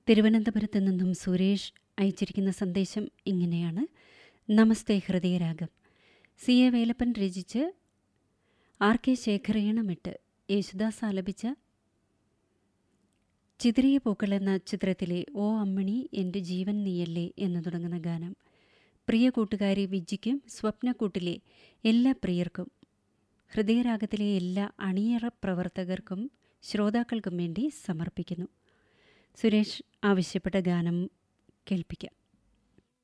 തിരുവനന്തപുരത്ത് നിന്നും സുരേഷ് അയച്ചിരിക്കുന്ന സന്ദേശം ഇങ്ങനെയാണ് നമസ്തേ ഹൃദയരാഗം സി എ വേലപ്പൻ രചിച്ച് ആർ കെ ശേഖരയണമിട്ട് യേശുദാസ് ആലപിച്ച ചിതറിയ പൂക്കൾ എന്ന ചിത്രത്തിലെ ഓ അമ്മണി എൻ്റെ ജീവൻ നീയല്ലേ എന്ന് തുടങ്ങുന്ന ഗാനം പ്രിയ കൂട്ടുകാരി വിജിക്കും സ്വപ്നക്കൂട്ടിലെ എല്ലാ പ്രിയർക്കും ഹൃദയരാഗത്തിലെ എല്ലാ അണിയറ പ്രവർത്തകർക്കും ശ്രോതാക്കൾക്കും വേണ്ടി സമർപ്പിക്കുന്നു സുരേഷ് ആവശ്യപ്പെട്ട ഗാനം കേൾപ്പിക്കാം